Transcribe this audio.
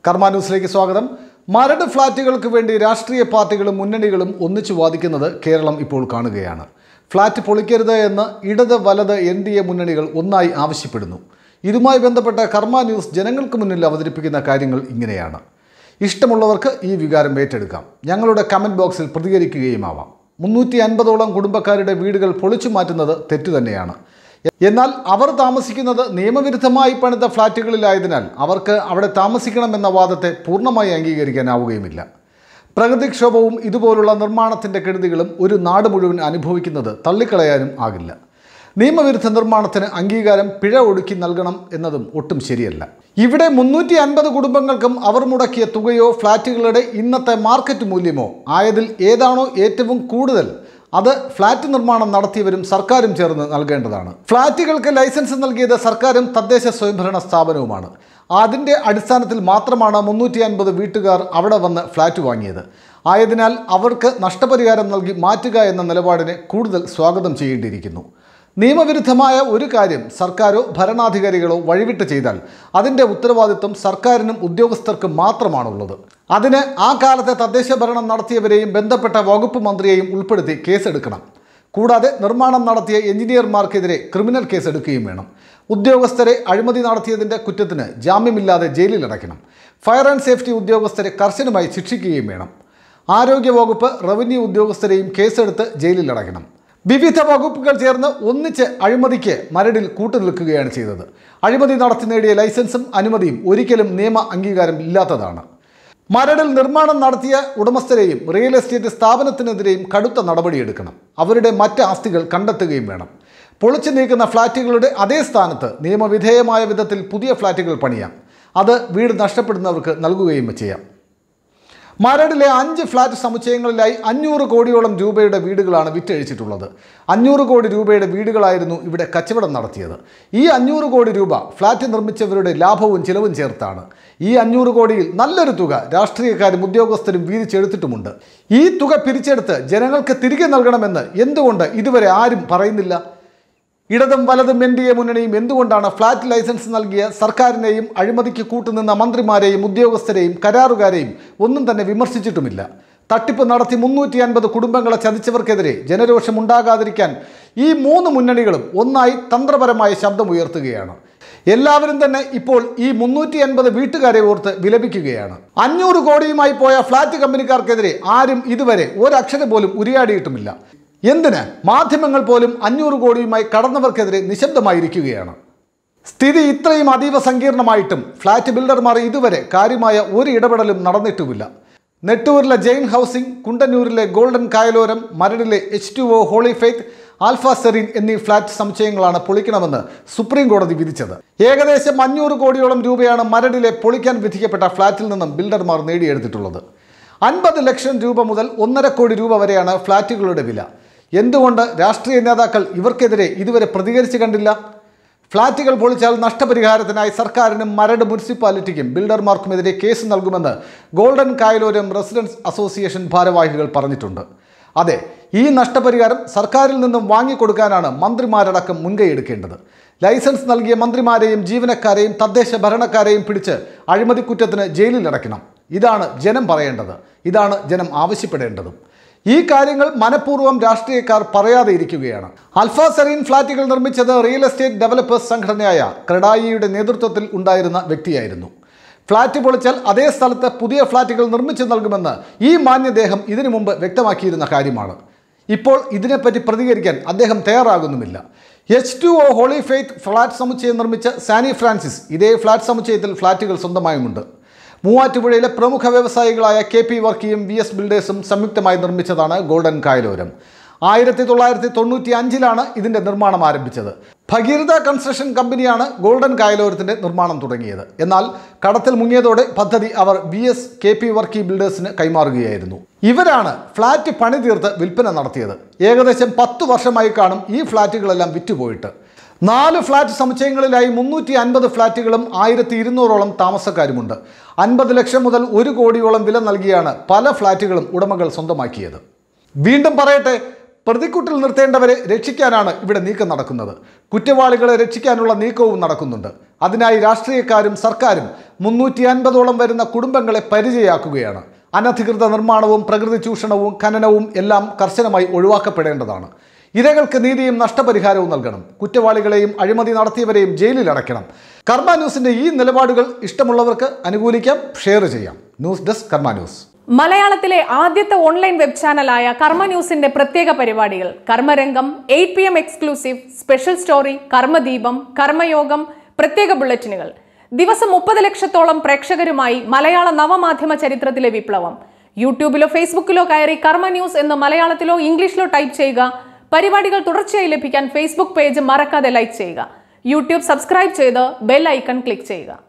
കർമ്മ ന്യൂസിലേക്ക് സ്വാഗതം മരട് ഫ്ളാറ്റുകൾക്ക് വേണ്ടി രാഷ്ട്രീയ പാർട്ടികളും മുന്നണികളും ഒന്നിച്ചു വാദിക്കുന്നത് കേരളം ഇപ്പോൾ കാണുകയാണ് ഫ്ളാറ്റ് പൊളിക്കരുത് എന്ന് ഇടത് വലത് എൻ ഡി എ മുന്നണികൾ ഒന്നായി ആവശ്യപ്പെടുന്നു ഇതുമായി ബന്ധപ്പെട്ട കർമ്മ ന്യൂസ് ജനങ്ങൾക്ക് മുന്നിൽ അവതരിപ്പിക്കുന്ന കാര്യങ്ങൾ ഇങ്ങനെയാണ് ഇഷ്ടമുള്ളവർക്ക് ഈ വികാരം ഏറ്റെടുക്കാം ഞങ്ങളുടെ കമൻറ്റ് ബോക്സിൽ പ്രതികരിക്കുകയുമാവാം മുന്നൂറ്റി അൻപതോളം കുടുംബക്കാരുടെ വീടുകൾ പൊളിച്ചു മാറ്റുന്നത് തെറ്റു തന്നെയാണ് എന്നാൽ അവർ താമസിക്കുന്നത് നിയമവിരുദ്ധമായി പണിത ഫ്ളാറ്റുകളിലായതിനാൽ അവർക്ക് അവിടെ താമസിക്കണമെന്ന വാദത്തെ പൂർണ്ണമായി അംഗീകരിക്കാനാവുകയുമില്ല പ്രകൃതിക്ഷോഭവും ഇതുപോലുള്ള നിർമ്മാണത്തിൻ്റെ കെടുതികളും ഒരു നാട് മുഴുവൻ അനുഭവിക്കുന്നത് തള്ളിക്കളയാനും ആകില്ല നിയമവിരുദ്ധ നിർമ്മാണത്തിന് അംഗീകാരം പിഴ ഒടുക്കി നൽകണം എന്നതും ഒട്ടും ശരിയല്ല ഇവിടെ മുന്നൂറ്റി അൻപത് കുടുംബങ്ങൾക്കും അവർ മുടക്കിയ തുകയോ ഫ്ളാറ്റുകളുടെ ഇന്നത്തെ മാർക്കറ്റ് മൂല്യമോ ആയതിൽ ഏതാണോ ഏറ്റവും കൂടുതൽ അത് ഫ്ളാറ്റ് നിർമ്മാണം നടത്തിയവരും സർക്കാരും ചേർന്ന് നൽകേണ്ടതാണ് ഫ്ളാറ്റുകൾക്ക് ലൈസൻസ് നൽകിയത് സർക്കാരും തദ്ദേശ സ്വയംഭരണ സ്ഥാപനവുമാണ് അതിൻ്റെ അടിസ്ഥാനത്തിൽ മാത്രമാണ് മുന്നൂറ്റി അൻപത് വീട്ടുകാർ അവിടെ വന്ന് ഫ്ളാറ്റ് വാങ്ങിയത് ആയതിനാൽ അവർക്ക് നഷ്ടപരിഹാരം നൽകി മാറ്റുക എന്ന നിലപാടിനെ കൂടുതൽ സ്വാഗതം ചെയ്യേണ്ടിയിരിക്കുന്നു നിയമവിരുദ്ധമായ ഒരു കാര്യം സർക്കാരോ ഭരണാധികാരികളോ വഴിവിട്ട് ചെയ്താൽ അതിൻ്റെ ഉത്തരവാദിത്വം സർക്കാരിനും ഉദ്യോഗസ്ഥർക്കും മാത്രമാണുള്ളത് അതിന് ആ കാലത്തെ തദ്ദേശ ഭരണം നടത്തിയവരെയും ബന്ധപ്പെട്ട വകുപ്പ് മന്ത്രിയെയും ഉൾപ്പെടുത്തി കേസെടുക്കണം കൂടാതെ നിർമ്മാണം നടത്തിയ എഞ്ചിനീയർമാർക്കെതിരെ ക്രിമിനൽ കേസെടുക്കുകയും വേണം ഉദ്യോഗസ്ഥരെ അഴിമതി നടത്തിയതിൻ്റെ കുറ്റത്തിന് ജാമ്യമില്ലാതെ ജയിലിലടയ്ക്കണം ഫയർ ആൻഡ് സേഫ്റ്റി ഉദ്യോഗസ്ഥരെ കർശനമായി ശിക്ഷിക്കുകയും വേണം ആരോഗ്യവകുപ്പ് റവന്യൂ ഉദ്യോഗസ്ഥരെയും കേസെടുത്ത് ജയിലിലടയ്ക്കണം വിവിധ വകുപ്പുകൾ ചേർന്ന് ഒന്നിച്ച് അഴിമതിക്ക് മരടിൽ കൂട്ടുനിൽക്കുകയാണ് ചെയ്തത് അഴിമതി നടത്തി നേടിയ ലൈസൻസും അനുമതിയും ഒരിക്കലും നിയമ അംഗീകാരം ഇല്ലാത്തതാണ് മരടിൽ നിർമ്മാണം നടത്തിയ ഉടമസ്ഥരെയും റിയൽ എസ്റ്റേറ്റ് സ്ഥാപനത്തിനെതിരെയും കടുത്ത നടപടിയെടുക്കണം അവരുടെ മറ്റ് ആസ്തികൾ കണ്ടെത്തുകയും വേണം പൊളിച്ചു നീക്കുന്ന ഫ്ളാറ്റുകളുടെ അതേ സ്ഥാനത്ത് നിയമവിധേയമായ വിധത്തിൽ പുതിയ ഫ്ളാറ്റുകൾ പണിയാം അത് വീട് നഷ്ടപ്പെടുന്നവർക്ക് നൽകുകയും ചെയ്യാം മരടിലെ അഞ്ച് ഫ്ലാറ്റ് സമുച്ചയങ്ങളിലായി അഞ്ഞൂറ് കോടിയോളം രൂപയുടെ വീടുകളാണ് വിറ്റഴിച്ചിട്ടുള്ളത് അഞ്ഞൂറ് കോടി രൂപയുടെ വീടുകളായിരുന്നു ഇവിടെ കച്ചവടം നടത്തിയത് ഈ അഞ്ഞൂറ് കോടി രൂപ ഫ്ലാറ്റ് നിർമ്മിച്ചവരുടെ ലാഭവും ചിലവും ചേർത്താണ് ഈ അഞ്ഞൂറ് കോടിയിൽ നല്ലൊരു തുക രാഷ്ട്രീയക്കാരും ഉദ്യോഗസ്ഥരും വീതിച്ചെടുത്തിട്ടുമുണ്ട് ഈ തുക പിരിച്ചെടുത്ത് ജനങ്ങൾക്ക് തിരികെ നൽകണമെന്ന് എന്തുകൊണ്ട് ഇതുവരെ ആരും പറയുന്നില്ല ഇടതും വലതും എൻ ഡി എ മുന്നണിയും എന്തുകൊണ്ടാണ് ഫ്ളാറ്റ് ലൈസൻസ് നൽകിയ സർക്കാരിനെയും അഴിമതിക്ക് കൂട്ടുനിന്ന മന്ത്രിമാരെയും ഉദ്യോഗസ്ഥരെയും കരാറുകാരെയും ഒന്നും തന്നെ വിമർശിച്ചിട്ടുമില്ല തട്ടിപ്പ് നടത്തി മുന്നൂറ്റി അൻപത് കുടുംബങ്ങളെ ചതിച്ചവർക്കെതിരെ ജനരോഷം ഉണ്ടാകാതിരിക്കാൻ ഈ മൂന്ന് മുന്നണികളും ഒന്നായി തന്ത്രപരമായ ശബ്ദമുയർത്തുകയാണ് എല്ലാവരും തന്നെ ഇപ്പോൾ ഈ മുന്നൂറ്റി അൻപത് വീട്ടുകാരെ ഓർത്ത് വിലപിക്കുകയാണ് അഞ്ഞൂറ് കോടിയുമായി പോയ ഫ്ളാറ്റ് കമ്പനിക്കാർക്കെതിരെ ആരും ഇതുവരെ ഒരക്ഷരം പോലും ഉരിയാടിയിട്ടുമില്ല എന്തിന് മാധ്യമങ്ങൾ പോലും അഞ്ഞൂറ് കോടിയുമായി കടന്നവർക്കെതിരെ നിശബ്ദമായിരിക്കുകയാണ് സ്ഥിതി ഇത്രയും അതീവ സങ്കീർണമായിട്ടും ഫ്ളാറ്റ് ബിൽഡർമാർ ഇതുവരെ കാര്യമായ ഒരു ഇടപെടലും നടന്നിട്ടുമില്ല നെട്ടൂരിലെ ജെയിൻ ഹൗസിംഗ് കുണ്ടന്നൂരിലെ ഗോൾഡൻ കായലോരം മരടിലെ H two O Holy Faith Alfa Serene എന്നീ ഫ്ളാറ്റ് സമുച്ചയങ്ങളാണ് പൊളിക്കണമെന്ന് സുപ്രീം കോടതി വിധിച്ചത് ഏകദേശം അഞ്ഞൂറ് കോടിയോളം രൂപയാണ് മരടിലെ പൊളിക്കാൻ വിധിക്കപ്പെട്ട ഫ്ളാറ്റിൽ നിന്നും ബിൽഡർമാർ നേടിയെടുത്തിട്ടുള്ളത് അൻപത് ലക്ഷം രൂപ മുതൽ ഒന്നര കോടി രൂപ വരെയാണ് ഫ്ളാറ്റുകളുടെ വില എന്തുകൊണ്ട് രാഷ്ട്രീയ നേതാക്കൾ ഇവർക്കെതിരെ ഇതുവരെ പ്രതികരിച്ചു കണ്ടില്ല ഫ്ളാറ്റുകൾ പൊളിച്ചാൽ നഷ്ടപരിഹാരത്തിനായി സർക്കാരിനും മരട് മുനിസിപ്പാലിറ്റിക്കും ബിൽഡർമാർക്കുമെതിരെ കേസ് നൽകുമെന്ന് ഗോൾഡൻ കായലോരം റെസിഡൻസ് അസോസിയേഷൻ ഭാരവാഹികൾ പറഞ്ഞിട്ടുണ്ട് അതെ ഈ നഷ്ടപരിഹാരം സർക്കാരിൽ നിന്നും വാങ്ങിക്കൊടുക്കാനാണ് മന്ത്രിമാരടക്കം മുൻകൈയെടുക്കേണ്ടത് ലൈസൻസ് നൽകിയ മന്ത്രിമാരെയും ജീവനക്കാരെയും തദ്ദേശ ഭരണക്കാരെയും പിടിച്ച് അഴിമതിക്കുറ്റത്തിന് ജയിലിലടയ്ക്കണം ഇതാണ് ജനം പറയേണ്ടത് ഇതാണ് ജനം ആവശ്യപ്പെടേണ്ടതും ഈ കാര്യങ്ങൾ മനഃപൂർവ്വം രാഷ്ട്രീയക്കാർ പറയാതെ ഇരിക്കുകയാണ് അൽഫ സെറീൻ ഫ്ളാറ്റുകൾ നിർമ്മിച്ചത് റിയൽ എസ്റ്റേറ്റ് ഡെവലപ്പേഴ്സ് സംഘടനയായ ക്രെഡായിയുടെ നേതൃത്വത്തിൽ ഉണ്ടായിരുന്ന വ്യക്തിയായിരുന്നു ഫ്ളാറ്റ് പൊളിച്ചാൽ അതേ സ്ഥലത്ത് പുതിയ ഫ്ളാറ്റുകൾ നിർമ്മിച്ചു നൽകുമെന്ന് ഈ മാന്യദേഹം ഇതിനു മുമ്പ് വ്യക്തമാക്കിയിരുന്ന കാര്യമാണ് ഇപ്പോൾ ഇതിനെപ്പറ്റി പ്രതികരിക്കാൻ അദ്ദേഹം തയ്യാറാകുന്നുമില്ല H two O Holy Faith flat സമുച്ചയം നിർമ്മിച്ച സാനി ഫ്രാൻസിസ് ഇതേ ഫ്ളാറ്റ് സമുച്ചയത്തിൽ ഫ്ളാറ്റുകൾ സ്വന്തമായുമുണ്ട് മൂവാറ്റുപുഴയിലെ പ്രമുഖ വ്യവസായികളായ കെ പി വർക്കിയും വി എസ് ബിൽഡേഴ്സും സംയുക്തമായി നിർമ്മിച്ചതാണ് ഗോൾഡൻ കായലോരം ആയിരത്തി തൊള്ളായിരത്തി തൊണ്ണൂറ്റി അഞ്ചിലാണ് ഇതിൻ്റെ നിർമ്മാണം ആരംഭിച്ചത് ഭഗീരഥ കൺസ്ട്രക്ഷൻ കമ്പനിയാണ് ഗോൾഡൻ കായലോരത്തിൻ്റെ നിർമ്മാണം തുടങ്ങിയത് എന്നാൽ കടത്തിൽ മുങ്ങിയതോടെ പദ്ധതി അവർ V S K P Varkey ബിൽഡേഴ്സിന് കൈമാറുകയായിരുന്നു ഇവരാണ് ഫ്ളാറ്റ് പണി തീർത്ത് വിൽപ്പന നടത്തിയത് ഏകദേശം പത്ത് വർഷമായി കാണും ഈ ഫ്ളാറ്റുകളെല്ലാം വിറ്റുപോയിട്ട് നാല് ഫ്ളാറ്റ് സമുച്ചയങ്ങളിലായി മുന്നൂറ്റി അൻപത് ഫ്ളാറ്റുകളും ആയിരത്തി ഇരുന്നൂറോളം താമസക്കാരുമുണ്ട് അൻപത് ലക്ഷം മുതൽ ഒരു കോടിയോളം വില നൽകിയാണ് പല ഫ്ളാറ്റുകളും ഉടമകൾ സ്വന്തമാക്കിയത് വീണ്ടും പറയട്ടെ പ്രതിക്കൂട്ടിൽ നിർത്തേണ്ടവരെ രക്ഷിക്കാനാണ് ഇവിടെ നീക്കം നടക്കുന്നത് കുറ്റവാളികളെ രക്ഷിക്കാനുള്ള നീക്കവും നടക്കുന്നുണ്ട് അതിനായി രാഷ്ട്രീയക്കാരും സർക്കാരും മുന്നൂറ്റി അൻപതോളം വരുന്ന കുടുംബങ്ങളെ പരിചയാക്കുകയാണ് അനധികൃത നിർമ്മാണവും പ്രകൃതി ചൂഷണവും ഖനനവും എല്ലാം കർശനമായി ഒഴിവാക്കപ്പെടേണ്ടതാണ് ഇരകൾക്ക് നീതിയും നഷ്ടപരിഹാരവും നൽകണം കുറ്റവാളികളെയും അഴിമതി നടത്തിയവരെയും ജയിലിൽ അടയ്ക്കണം കർമ്മ ന്യൂസിന്റെ ഈ നിലപാടുകൾ ഇഷ്ടമുള്ളവർക്ക് അനുകൂലിക്കാം ഷെയർ ചെയ്യാം ന്യൂസ് ഡെസ്ക് കർമ്മ ന്യൂസ് മലയാളത്തിലെ ആദ്യത്തെ ഓൺലൈൻ വെബ് ചാനലായ കർമ്മ ന്യൂസിന്റെ പ്രത്യേക പരിപാടികൾ Karmarangam eight P M exclusive special story Karmadeepam Karmayogam പ്രത്യേക ബുള്ളറ്റിനുകൾ ദിവസം മുപ്പത് ലക്ഷത്തോളം പ്രേക്ഷകരുമായി മലയാള നവമാധ്യമ ചരിത്രത്തിലെ വിപ്ലവം യൂട്യൂബിലോ ഫേസ്ബുക്കിലോ കയറി കർമ്മ ന്യൂസ് എന്ന് മലയാളത്തിലോ ഇംഗ്ലീഷിലോ ടൈപ്പ് ചെയ്യുക പരിപാടികൾ തുടർച്ചയായി ലഭിക്കാൻ ഫേസ്ബുക്ക് പേജ് മറക്കാതെ ലൈക്ക് ചെയ്യുക യൂട്യൂബ് സബ്സ്ക്രൈബ് ചെയ്ത് ബെൽ ഐക്കൺ ക്ലിക്ക് ചെയ്യുക